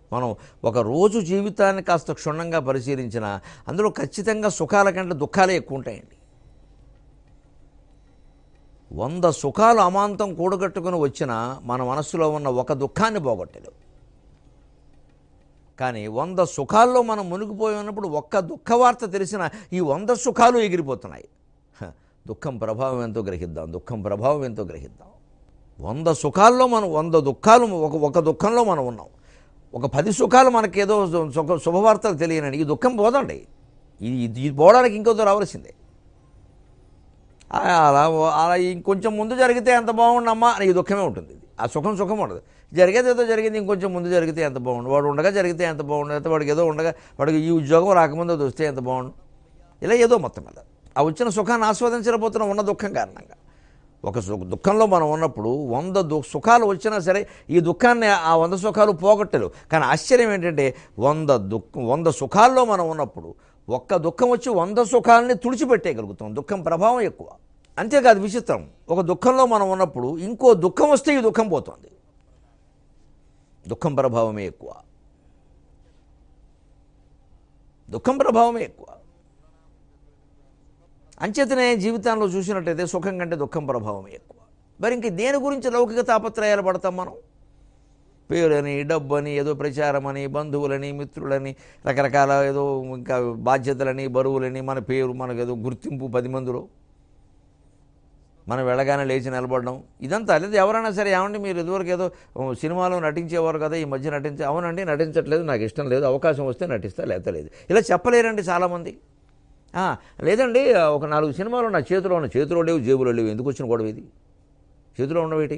మనం ఒక రోజు జీవితాన్ని కాస్త క్షుణ్ణంగా పరిశీలించినా అందులో ఖచ్చితంగా సుఖాల కంటే దుఃఖాలే ఎక్కువ ఉంటాయండి వంద సుఖాలు అమాంతం కూడగట్టుకుని వచ్చినా మన మనస్సులో ఉన్న ఒక దుఃఖాన్ని పోగొట్టలేవు కానీ వంద సుఖాల్లో మనం మునిగిపోయి ఉన్నప్పుడు ఒక్క దుఃఖ వార్త తెలిసిన ఈ వంద సుఖాలు ఎగిరిపోతున్నాయి హ, దుఃఖం ప్రభావం ఎంతో గ్రహిద్దాం దుఃఖం ప్రభావం ఎంతో గ్రహిద్దాం వంద సుఖాల్లో మనం వంద దుఃఖాలు ఒక ఒక దుఃఖంలో మనం ఉన్నాం ఒక పది సుఖాలు మనకేదో సుఖ శుభవార్తలు తెలియనండి ఈ దుఃఖం పోదండి ఇది ఇది పోవడానికి ఇంకొద్దు రావాల్సిందే ఆ, అలా అలా ఇంకొంచెం ముందు జరిగితే ఎంత బాగుండమ్మా అని ఈ దుఃఖమే ఉంటుంది ఇది. ఆ సుఖం సుఖం ఉండదు జరిగేది ఏదో జరిగింది ఇంకొంచెం ముందు జరిగితే ఎంత బాగుండు వాడు ఉండగా జరిగితే ఎంత బాగుండు అయితే వాడికి ఏదో ఉండగా వాడికి ఈ ఉద్యోగం రాకముందు అది వస్తే ఎంత బాగుండు ఇలా ఏదో మొత్తం మీద ఆ వచ్చిన సుఖాన్ని ఆస్వాదించలేకపోతున్న ఉన్న దుఃఖం కారణంగా ఒక సు దుఃఖంలో మనం ఉన్నప్పుడు వంద దు సుఖాలు వచ్చినా సరే ఈ దుఃఖాన్ని ఆ వంద సుఖాలు పోగొట్టలేవు కానీ ఆశ్చర్యం ఏంటంటే వంద దుఃఖం వంద సుఖాల్లో మనం ఉన్నప్పుడు ఒక్క దుఃఖం వచ్చి వంద సుఖాలని తుడిచిపెట్టేయగలుగుతాం దుఃఖం ప్రభావం ఎక్కువ అంతేకాదు విచిత్రం ఒక దుఃఖంలో మనం ఉన్నప్పుడు ఇంకో దుఃఖం వస్తే ఈ దుఃఖం పోతుంది దుఃఖం ప్రభావమే ఎక్కువ దుఃఖం ప్రభావమే ఎక్కువ అంచేతనే జీవితంలో చూసినట్టయితే సుఖం కంటే దుఃఖం ప్రభావమే ఎక్కువ మరి ఇంక దేని గురించి లౌకిక తాపత్రయాలు పడతాం మనం పేరని డబ్బని ఏదో ప్రచారమని బంధువులని మిత్రులని రకరకాల ఏదో ఇంకా బాధ్యతలని బరువులని మన పేరు మనకు ఏదో గుర్తింపు పది మందిలో మనం వెళ్ళగానే లేచి నిలబడడం ఇదంతా లేదా ఎవరైనా సరే ఏమండి మీరు ఇదివరకు ఏదో ఓ, సినిమాలో నటించేవారు కదా ఈ మధ్య నటించే అవునండి నటించట్లేదు నాకు ఇష్టం లేదు అవకాశం వస్తే నటిస్తా లేత లేదు ఇలా చెప్పలేరండి చాలామంది ఆ, లేదండి ఒక నాలుగు సినిమాలు నా చేతిలో ఉన్న చేతిలో లేవు జేబులో లేవు ఎందుకు వచ్చిన గొడవ ఇది చేతిలో ఉన్నవేటి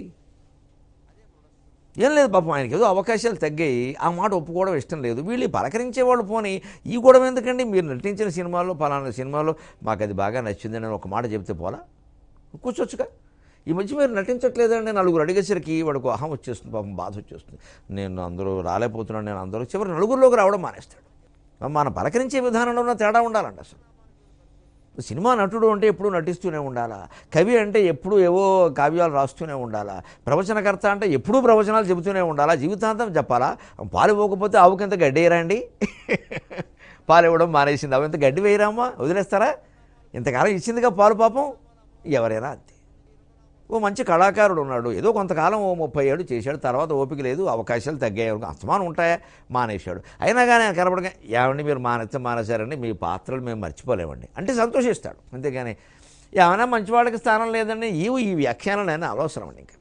ఏం లేదు పాపం ఆయనకి ఏదో అవకాశాలు తగ్గాయి ఆ మాట ఒప్పుకోవడం ఇష్టం లేదు వీళ్ళు ఈ పలకరించేవాళ్ళు పోని ఈ గొడవ ఎందుకండి మీరు నటించిన సినిమాలో పలానా సినిమాలో మాకు అది బాగా నచ్చింది అని ఒక మాట చెప్తే పోలా కూర్చోచ్చుగా ఈ మధ్య మీరు నటించట్లేదండి నలుగురు అడిగేసరికి వాడికి అహం వచ్చేస్తుంది పాపం బాధ వచ్చేస్తుంది నేను అందరూ రాలేకపోతున్నాను నేను అందరూ చివరి నలుగురిలోకి రావడం మానేస్తాడు మన పలకరించే విధానంలో ఉన్న తేడా ఉండాలండి అసలు సినిమా నటుడు అంటే ఎప్పుడూ నటిస్తూనే ఉండాలా కవి అంటే ఎప్పుడూ ఏవో కావ్యాలు రాస్తూనే ఉండాలా ప్రవచనకర్త అంటే ఎప్పుడూ ప్రవచనాలు చెబుతూనే ఉండాలా జీవితాంతం చెప్పాలా పాలు ఇవ్వకపోతే ఆవుకింత గడ్డి వేయరండి పాలు ఇవ్వడం మానేసింది అవి ఇంత గడ్డి వేయరామ్మా వదిలేస్తారా ఇంతకాలం ఇచ్చిందిగా పాలు పాపం ఎవరైనా అంతే ఓ మంచి కళాకారుడు ఉన్నాడు ఏదో కొంతకాలం ఓ ముప్పై ఏడు చేశాడు తర్వాత ఓపిక లేదు అవకాశాలు తగ్గాయి అస్తమానం ఉంటాయా మానేశాడు అయినా కానీ ఆయన కనపడగా ఏమండి మీరు మానేస్తే మానేశారండి మీ పాత్రలు మేము మర్చిపోలేమండి అంటే సంతోషిస్తాడు అంతేగాని ఏమైనా మంచివాడికి స్థానం లేదండి ఈ ఈ వ్యాఖ్యానాలు అయినా అనవసరం అండి ఇంకా